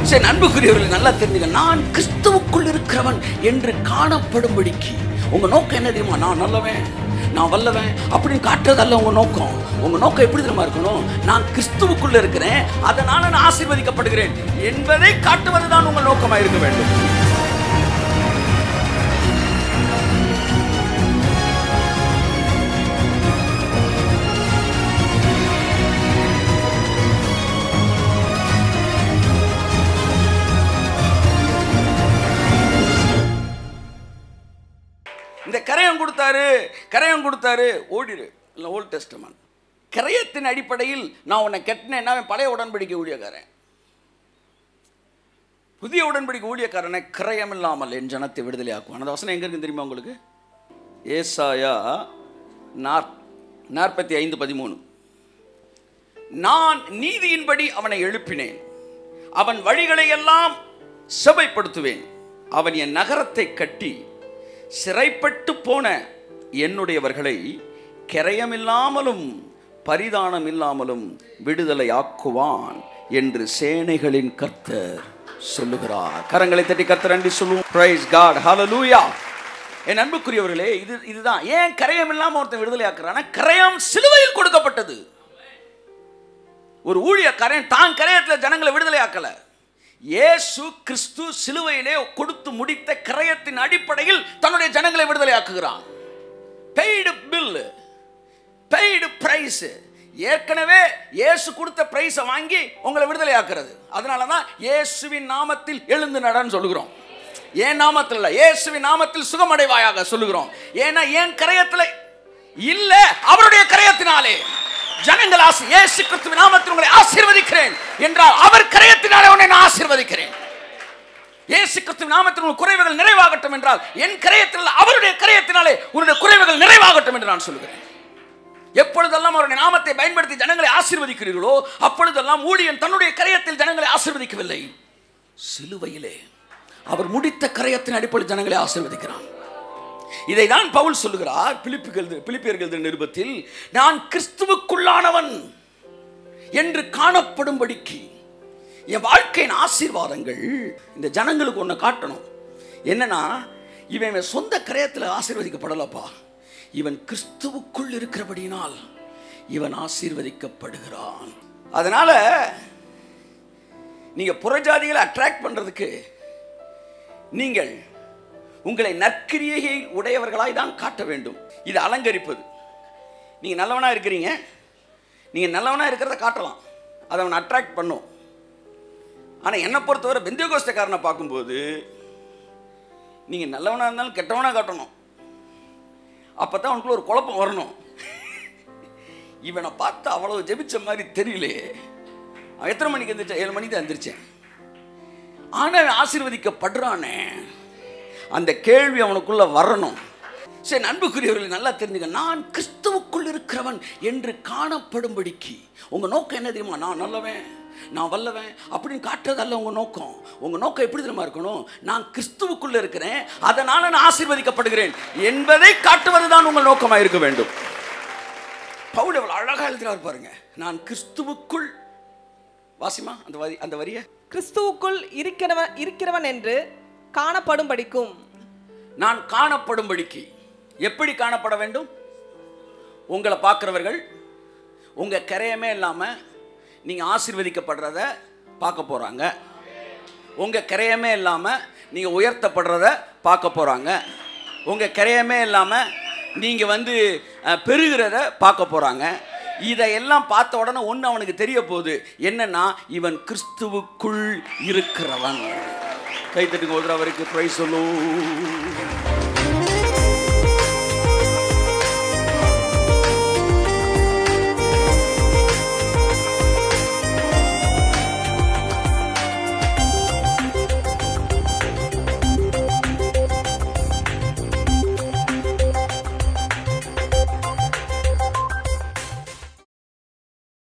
சரி அன்புக்குரியவர்கள் நல்லா தெரிஞ்சுங்க நான் கிறிஸ்துவுக்குள் இருக்கிறவன் என்று காணப்படும்படிக்கு உங்க நோக்கம் என்ன தெரியுமா நான் நல்லவன் நான் வல்லவன் அப்படின்னு காட்டுறதல்ல உங்க நோக்கம் உங்க நோக்கம் எப்படி தெரியுமா இருக்கணும் நான் கிறிஸ்துவுக்குள்ள இருக்கிறேன் அதனால நான் ஆசீர்வதிக்கப்படுகிறேன் என்பதை காட்டுவதுதான் உங்கள் நோக்கமா இருக்க வேண்டும் இந்த கரையம் கொடுத்தாரு கரையம் கொடுத்தாரு ஓடிடு இல்லை ஓல்ட் டெஸ்டமன் கரையத்தின் அடிப்படையில் நான் உன்னை கெட்டினேன்னா அவன் பழைய உடன்படிக்கை ஊழியக்காரன் புதிய உடன்படிக்கை ஊழியக்காரனை கிரயம் இல்லாமல் என் ஜனத்தை விடுதலை ஆக்குவான் அந்த வசனம் எங்க இருக்கு தெரியுமா உங்களுக்கு ஏசாயா நாற் நாற்பத்தி ஐந்து பதிமூணு நான் நீதியின்படி அவனை எழுப்பினேன் அவன் வழிகளை எல்லாம் செவைப்படுத்துவேன் அவன் என் நகரத்தை கட்டி சிறைப்பட்டு போன என்னுடையவர்களை கிரயமில்லாமலும் பரிதானம் இல்லாமலும் விடுதலை ஆக்குவான் என்று சேனைகளின் கர்த்தர் சொல்லுகிறார் கரங்களை தட்டி கர்த்தர் அண்டி சொல்லுவோம் பிரைஸ் காட் ஹalleluya என் அன்புக்குரியவர்களே இது இதுதான் ஏன் கரையம் இல்லாம ஒருத்தன் விடுதலை ஆக்குறான்னா கரையம் சிலுவையில் கொடுக்கப்பட்டது ஒரு ஊழியக்காரன் தான் கரையத்துல ஜனங்களை விடுதலை ஆக்கல இயேசு கிறிஸ்து சிலுவையிலே கொடுத்து முடித்த கரையத்தின் அடிப்படையில் தன்னுடைய ஜனங்களை விடுதலை ஆக்குகிறான் பெய்டு பில் பெய்டு பிரைஸ் ஏற்கனவே இயேசு கொடுத்த பிரைஸை வாங்கி உங்களை விடுதலை ஆக்குறது அதனால தான் இயேசுவின் நாமத்தில் எழுந்து நடன்னு சொல்லுகிறோம் ஏன் நாமத்தில் இல்லை இயேசுவின் நாமத்தில் சுகமடைவாயாக சொல்லுகிறோம் ஏன்னா ஏன் கரையத்தில் இல்ல அவருடைய கரையத்தினாலே ஜனங்கள் ஆசி இயேசு கிறிஸ்துவின் நாமத்தில் உங்களை ஆசீர்வதிக்கிறேன் என்றால் அவர் கரையத்தினாலே உன்னை நான் ஆசீர்வதிக்கிறேன் இயேசு கிறிஸ்துவின் நாமத்தில் உங்கள் குறைவுகள் நிறைவாகட்டும் என்றால் என் கரையத்தில் அல்ல, அவருடைய கரையத்தினாலே உன்னுடைய குறைவுகள் நிறைவாகட்டும் என்று நான் சொல்கிறேன் எப்பொழுதெல்லாம் அவருடைய நாமத்தை பயன்படுத்தி ஜனங்களை ஆசீர்வதிக்கிறீர்களோ அப்பொழுதெல்லாம் ஊழியன் தன்னுடைய கரையத்தில் ஜனங்களை ஆசீர்வதிக்கவில்லை சிலுவையிலே அவர் முடித்த கரையத்தின் அடிப்படையில் ஜனங்களை ஆசீர்வதிக்கிறான் இதை தான் பவுல் சொல்லுகிறார் பிலிப்புகள் பிலிப்பியர்கள் நிருபத்தில் நான் கிறிஸ்துவுக்குள்ளானவன் என்று காணப்படும்படிக்கு என் வாழ்க்கையின் ஆசீர்வாதங்கள் இந்த ஜனங்களுக்கு ஒன்று காட்டணும் என்னன்னா இவன் இவன் சொந்த கரையத்தில் ஆசீர்வதிக்கப்படலப்பா இவன் கிறிஸ்துவுக்குள் இருக்கிறபடியினால் இவன் ஆசீர்வதிக்கப்படுகிறான் அதனால நீங்க புறஜாதிகளை அட்ராக்ட் பண்றதுக்கு நீங்கள் உங்களை நற்கிரியையை உடையவர்களாய் தான் காட்ட வேண்டும் இது அலங்கரிப்பது நீங்க நல்லவனா இருக்கிறீங்க நீங்க நல்லவனா இருக்கிறத காட்டலாம் அதை அவனை அட்ராக்ட் பண்ணும் ஆனா என்னை பொறுத்தவரை பெந்தியகோஸ்தக்காரனை பார்க்கும்போது நீங்க நல்லவனா இருந்தாலும் கெட்டவனா காட்டணும் அப்பதான் அவனுக்குள்ள ஒரு குழப்பம் வரணும் இவனை பார்த்து அவ்வளவு ஜெபிச்ச மாதிரி தெரியலையே அவன் எத்தனை மணிக்கு எந்திரிச்சா ஏழு மணிக்கு தான் எந்திரிச்சேன் ஆனா அவன் ஆசீர்வதிக்கப்படுறானே அந்த கேள்வி அவனுக்குள்ள வரணும் சரி அன்புக்குரியவர்களை நல்லா தெரிஞ்சுக்க நான் கிறிஸ்துவுக்குள் இருக்கிறவன் என்று காணப்படும்படிக்கு உங்க நோக்கம் என்ன தெரியுமா நான் நல்லவன் நான் வல்லவன் அப்படின்னு காட்டுறதல்ல உங்க நோக்கம் உங்க நோக்கம் எப்படி தெரியுமா இருக்கணும் நான் கிறிஸ்துவுக்குள்ள இருக்கிறேன் அதனால நான் ஆசீர்வதிக்கப்படுகிறேன் என்பதை காட்டுவதுதான் உங்கள் நோக்கமா இருக்க வேண்டும் பவுல் எவ்வளவு அழகா எழுதுறாரு பாருங்க நான் கிறிஸ்துவுக்குள் வாசிமா அந்த வரி அந்த வரியை கிறிஸ்துவுக்குள் இருக்கிறவன் இருக்கிறவன் என்று காணப்படும்படிக்கும் நான் காணப்படும்படிக்கு எப்படி காணப்பட வேண்டும் உங்களை பார்க்குறவர்கள் உங்கள் கரையமே இல்லாமல் நீங்கள் ஆசீர்வதிக்கப்படுறத பார்க்க போகிறாங்க உங்கள் கரையமே இல்லாமல் நீங்கள் உயர்த்தப்படுறத பார்க்க போகிறாங்க உங்கள் கரையமே இல்லாமல் நீங்கள் வந்து அஹ், பெருகிறத பார்க்க போகிறாங்க இதையெல்லாம் பார்த்த உடனே ஒன்று அவனுக்கு தெரிய போகுது என்னன்னா இவன் கிறிஸ்துவுக்குள் இருக்கிறவன் கைத்தட்டுங்க ஒரு அவருக்கு ப்ரைஸ் சொல்லும்